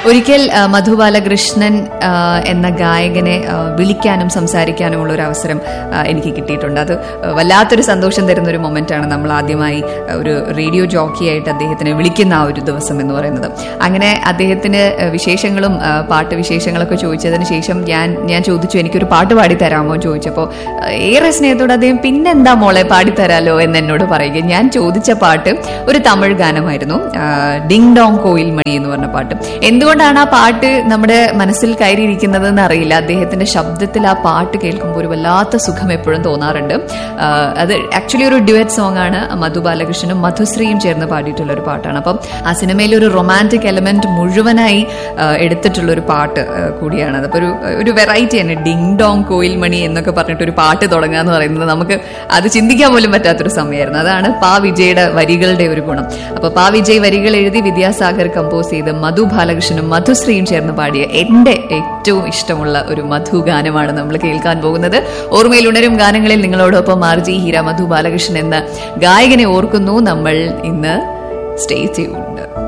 ഒരിക്കൽ ആ, മധു ബാലകൃഷ്ണൻ ആ, എന്ന ഗായകനെ ആ, വിളിക്കാനും സംസാരിക്കാനുമുള്ള ഒരു അവസരം ആ, എനിക്ക് കിട്ടിയിട്ടുണ്ട് അത് വല്ലാത്തൊരു സന്തോഷം തരുന്ന ഒരു മൊമെന്റാണ് നമ്മൾ ആദ്യമായി ആ, ഒരു റേഡിയോ ജോക്കിയായിട്ട് അദ്ദേഹത്തിനെ വിളിക്കുന്ന ആ ഒരു ദിവസം എന്ന് പറയുന്നത് അങ്ങനെ അദ്ദേഹത്തിന് ആ, വിശേഷങ്ങളും ആ, പാട്ട് വിശേഷങ്ങളൊക്കെ ചോദിച്ചതിന് ശേഷം ഞാൻ ഞാൻ ചോദിച്ചു എനിക്കൊരു പാട്ട് പാടി തരാമോ എന്ന് ചോദിച്ചപ്പോൾ ആ, ഏറെ സ്നേഹത്തോടെ അദ്ദേഹം പിന്നെന്താ മോളെ പാടിത്തരാലോ എന്ന് എന്നോട് പറയുക ഞാൻ ചോദിച്ച പാട്ട് ഒരു തമിഴ് ഗാനമായിരുന്നു ആ, ഡിങ് ഡോങ് കോയിൽ മണി എന്ന് പറഞ്ഞ പാട്ട് എന്തുകൊണ്ടാണ് ആ പാട്ട് നമ്മുടെ മനസ്സിൽ കയറിയിരിക്കുന്നത് എന്ന് അറിയില്ല അദ്ദേഹത്തിന്റെ ശബ്ദത്തിൽ ആ പാട്ട് കേൾക്കുമ്പോൾ ഒരു വല്ലാത്ത സുഖം എപ്പോഴും തോന്നാറുണ്ട് ആ, അത് ആക്ച്വലി ഒരു ഡ്യുവറ്റ് സോങ് ആണ് മധു ബാലകൃഷ്ണനും മധുശ്രീയും ചേർന്ന് പാടിയിട്ടുള്ള ഒരു പാട്ടാണ് അപ്പം ആ സിനിമയിൽ ഒരു റൊമാൻറ്റിക് എലമെന്റ് മുഴുവനായി ആ, എടുത്തിട്ടുള്ള ഒരു പാട്ട് ആ, കൂടിയാണ് അതപ്പോൾ ഒരു ഒരു വെറൈറ്റി ആണ് ഡിങ് ഡോങ് കോയിൽ മണി എന്നൊക്കെ പറഞ്ഞിട്ട് ഒരു പാട്ട് തുടങ്ങുക എന്ന് പറയുന്നത് നമുക്ക് അത് ചിന്തിക്കാൻ പോലും പറ്റാത്തൊരു സമയമായിരുന്നു അതാണ് പാ വിജയുടെ വരികളുടെ ഒരു ഗുണം അപ്പൊ പാ വിജയ് വരികൾ എഴുതി വിദ്യാസാഗർ കമ്പോസ് ചെയ്ത് മധു ബാലകൃഷ്ണനും മധുശ്രീയും ചേർന്ന് പാടിയ എന്റെ ഏറ്റവും ഇഷ്ടമുള്ള ഒരു മധു ഗാനമാണ് നമ്മൾ കേൾക്കാൻ പോകുന്നത് ഓർമ്മയിൽ ഉണരും ഗാനങ്ങളിൽ നിങ്ങളോടൊപ്പം ആർ ജി ഹീര മധു ബാലകൃഷ്ണൻ എന്ന ഗായകനെ ഓർക്കുന്നു നമ്മൾ ഇന്ന് സ്റ്റേ ചെയ്യുന്നുണ്ട്